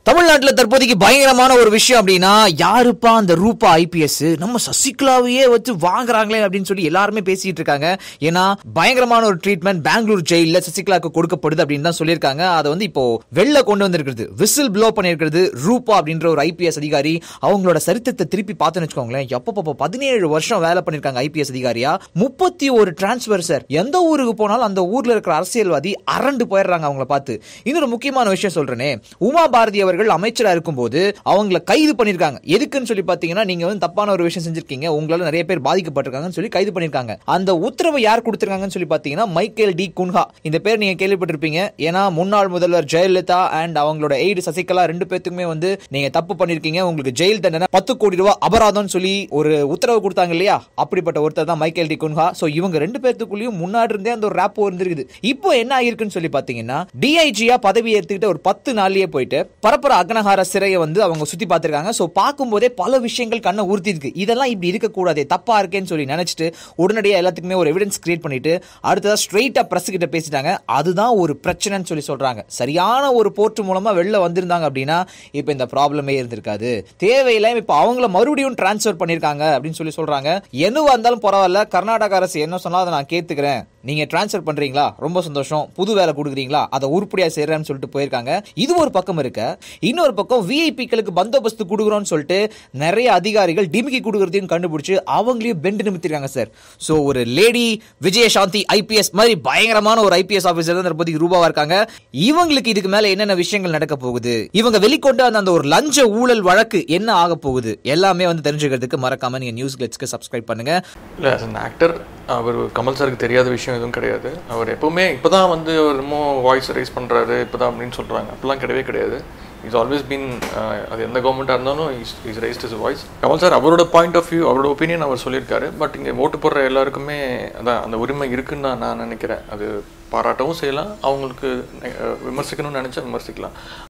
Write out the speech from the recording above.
தமிழ்நாட்டுல தற்போதைக்கு பயங்கரமான ஒரு விஷயம் அப்படின்னா யாருப்பா அந்த ரூபா ஐபிஎஸ் நம்ம சசிகலாவையே வச்சு வாங்குறாங்களே அப்படின்னு சொல்லி எல்லாருமே பேசிட்டு இருக்காங்க ஏன்னா பயங்கரமான ஒரு ட்ரீட்மெண்ட் பெங்களூர் ஜெயில சசிகலாவுக்கு கொடுக்கப்படுது அப்படின்னு தான் சொல்லியிருக்காங்க அதை வந்து இப்போ வெளில கொண்டு வந்திருக்கிறது விசில் ப்ளோ பண்ணியிருக்கிறது ரூபா அப்படின்ற ஒரு ஐபிஎஸ் அதிகாரி அவங்களோட சரித்திரத்தை திருப்பி பார்த்தோன்னு வச்சுக்கோங்களேன் எப்பப்போ பதினேழு வருஷம் வேலை பண்ணிருக்காங்க ஐபிஎஸ் அதிகாரியா முப்பத்தி ஒரு டிரான்ஸ்பர் சார் எந்த ஊருக்கு போனாலும் அந்த ஊர்ல இருக்கிற அரசியல்வாதி அரண்டு போயிடுறாங்க அவங்கள பார்த்து இன்னொரு முக்கியமான விஷயம் சொல்றேனே உமா பாரதி அவர்கள் அமைச்சரா இருக்கும்போது அவங்கள கைது பண்ணிருக்காங்க எதுக்குன்னு சொல்லி பாத்தீங்கன்னா நீங்க வந்து தப்பான ஒரு விஷயம் செஞ்சிருக்கீங்க உங்களால நிறைய பேர் பாதிக்கப்பட்டிருக்காங்கன்னு சொல்லி கைது பண்ணிருக்காங்க அந்த உத்தரவை யார் கொடுத்திருக்காங்கன்னு சொல்லி பாத்தீங்கன்னா மைக்கேல் டி குன்ஹா இந்த பேர் நீங்க கேள்விப்பட்டிருப்பீங்க ஏன்னா முன்னாள் முதல்வர் ஜெயலலிதா அண்ட் அவங்களோட எய்டு சசிகலா ரெண்டு பேத்துக்குமே வந்து நீங்க தப்பு பண்ணிருக்கீங்க உங்களுக்கு ஜெயில் தண்டனை பத்து கோடி ரூபாய் அபராதம்னு சொல்லி ஒரு உத்தரவு கொடுத்தாங்க இல்லையா அப்படிப்பட்ட ஒருத்தர் தான் மைக்கேல் டி குன்ஹா சோ இவங்க ரெண்டு பேத்துக்குள்ளேயும் முன்னாடி இருந்தே அந்த ஒரு ரேப்போ இருந்திருக்குது இப்போ என்ன ஆகிருக்குன்னு சொல்லி பாத்தீங்கன்னா டிஐஜியா பதவி ஏத்துக்கிட்ட ஒரு பத்து நாள்லயே போயிட்டு பரப்பர அக்னஹார சிறையை வந்து அவங்க சுத்தி பார்த்திருக்காங்க சோ பார்க்கும்போதே பல விஷயங்கள் கண்ணை உறுத்தி இருக்கு இதெல்லாம் இப்படி இருக்க கூடாதே தப்பா இருக்கேன்னு சொல்லி நினைச்சிட்டு உடனடியா எல்லாத்துக்குமே ஒரு எவிடன்ஸ் கிரியேட் பண்ணிட்டு அடுத்ததா ஸ்ட்ரெயிட்டா பிரஸ் கிட்ட பேசிட்டாங்க அதுதான் ஒரு பிரச்சனைன்னு சொல்லி சொல்றாங்க சரியான ஒரு போர்ட் மூலமா வெளில வந்திருந்தாங்க அப்படின்னா இப்போ இந்த ப்ராப்ளமே இருந்திருக்காது தேவையில்லாம இப்போ அவங்கள மறுபடியும் டிரான்ஸ்ஃபர் பண்ணிருக்காங்க அப்படின்னு சொல்லி சொல்றாங்க என்னவா இருந்தாலும் பரவாயில்ல கர்நாடக அரசு என்ன சொன்னாலும் அதை நான் கேத்துக்கிறேன் நீங்க டிரான்ஸ்ஃபர் பண்றீங்களா ரொம்ப சந்தோஷம் புது வேலை கொடுக்குறீங்களா அதை உருப்படியா செய்யறேன்னு சொல்லிட்டு போயிருக்காங்க இது ஒரு பக்கம் இருக்க இன்னொரு பக்கம் விஐபிக்களுக்கு பந்தோபஸ்து கொடுக்குறோம்னு சொல்லிட்டு நிறைய அதிகாரிகள் டிமிக்கி கொடுக்குறதையும் கண்டுபிடிச்சு அவங்களையும் பெண்டு நிமித்திருக்காங்க சார் சோ ஒரு லேடி விஜயசாந்தி ஐபிஎஸ் மாதிரி பயங்கரமான ஒரு ஐபிஎஸ் ஆபீசர் தான் தற்போதைக்கு ரூபாவா இருக்காங்க இவங்களுக்கு இதுக்கு மேல என்னென்ன விஷயங்கள் நடக்க போகுது இவங்க வெளிக்கொண்டு வந்த அந்த ஒரு லஞ்ச ஊழல் வழக்கு என்ன ஆக போகுது எல்லாமே வந்து தெரிஞ்சுக்கிறதுக்கு மறக்காம நீங்க நியூஸ் கிளிட்ஸ்க்கு சப்ஸ்கிரைப் பண்ணுங்க இல்லை ஆஸ் அன் ஆக்டர் அவர் கமல் சாருக்கு தெரியாத விஷயம் எதுவும் கிடையாது அவர் எப்போவுமே இப்போ தான் வந்து அவர் என்னமோ வாய்ஸ் ரைஸ் பண்ணுறாரு இப்போ தான் அப்படின்னு சொல்கிறாங்க அப்படிலாம் கிடையவே கிடையாது இஸ் ஆல்வேஸ் பீன் அது எந்த கவர்மெண்ட்டாக இருந்தாலும் is is raised is voice Kamal sir அவரோட பாயிண்ட் ஆஃப் வியூ அவரோட ஒப்பீனியன் அவர் சொல்லியிருக்காரு பட் இங்கே ஓட்டு போடுற எல்லாருக்குமே அதான் அந்த உரிமை இருக்குன்னு தான் நான் நினைக்கிறேன் அது பாராட்டவும் செய்யலாம் அவங்களுக்கு அஹ், விமர்சிக்கணும்னு நினச்சா விமர்சிக்கலாம்